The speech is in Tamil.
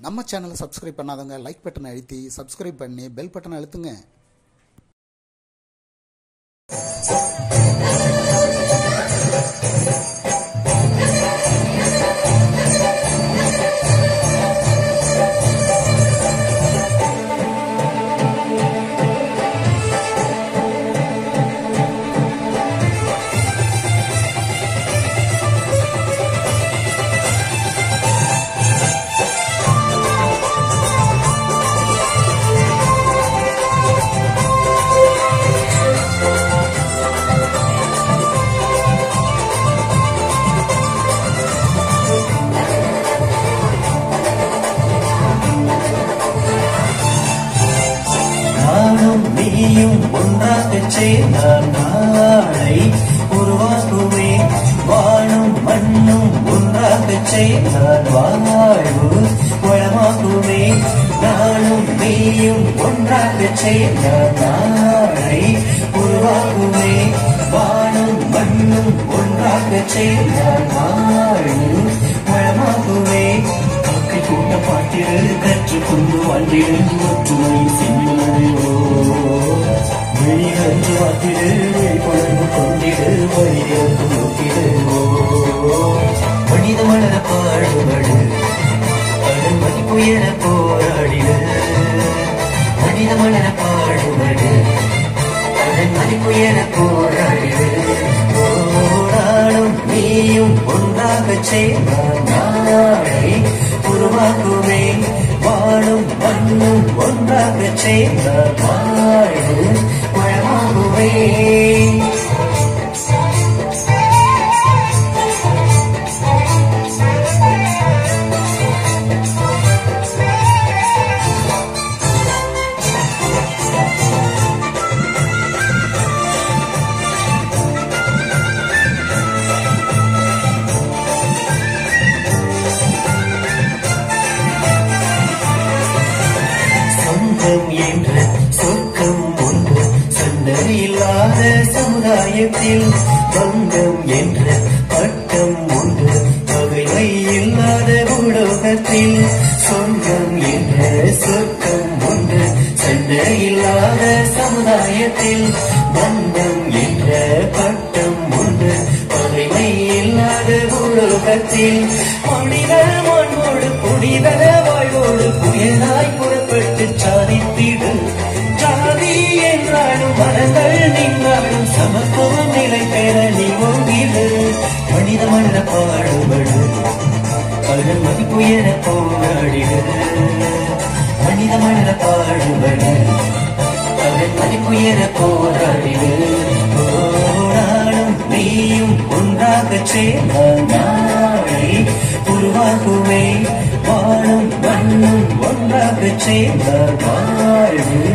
நம்ம சேனலை சப்ஸ்கிரைப் பண்ணாதவங்க லைக் பட்டனை அழுத்தி சப்ஸ்கிரைப் பண்ணி பெல் பட்டனை அழுத்துங்க நானும் நீயும் ஒன்றாக சேர்ந்தால் நாளை உருவாக்குவே வானும் மண்ணும் ஒன்றாக சேர்ந்தால் வாழ்வு வளமாக்குவே நானும் நீயும் ஒன்றாக சேர்ந்தால் நாளை உருவாக்குவே வானும் மண்ணும் ஒன்றாக சேர்ந்தால் வாழ்வு வளமாக்குவே காக்கை கூட்ட பாட்டிரு கற்றுக்கொண்டு வாழ்ந்திடு ஒற்றுமை செல்லுமோ வெளியன்று வாத்திடு வெளிப்பொழுது கொண்டிடு வழியன்று நோக்கிடுவோ மனித மலர பாடுபடு அதன் மதிப்புயர போராடிடு மனித மலர பாடுபடு அதன் மதிப்புயர போராடிடு போராடும் நீயும் ஒன்றாக சேர்ந்தால் நாளை உருவாக்குவே வாழும் மண்ணும் ஒன்றாக சேர்ந்தால் வாழ்வு வளமாகுவே சொந்தம் என்ற சொர்க்கம் ஒன்று சண்டை இல்லாத சமுதாயத்தில் பந்தம் என்ற பட்டம் ஒன்று பகைமை இல்லாத உலகத்தில் சொந்தம் என்ற சொர்க்கம் ஒன்று சண்டை இல்லாத சமுதாயத்தில் பந்தம் என்ற பட்டம் ஒன்று பகைமை இல்லாத உலகத்தில் மனித மண்ணோடு புனித வாழ்வோடு புயலாய் புறப்பட்டு சாதித்திடு ஜாதி என்றாலும் மரங்கள் நின்றாலும் சமத்துவம் நிலை பெற நீ ஓங்கிடு மனித மனித பாடுபடு அதன் மதிப்புயர போராடிடு மனித மனித பாடுபடு அதன் மதிப்புயர போராடிடு போராடும் நீயும் ஒன்றாக சேர்ந்தால் நாளை உருவாகுவே வாழும் மண்ணும் ஒன்றாக சேர்ந்தால் வாழ்வு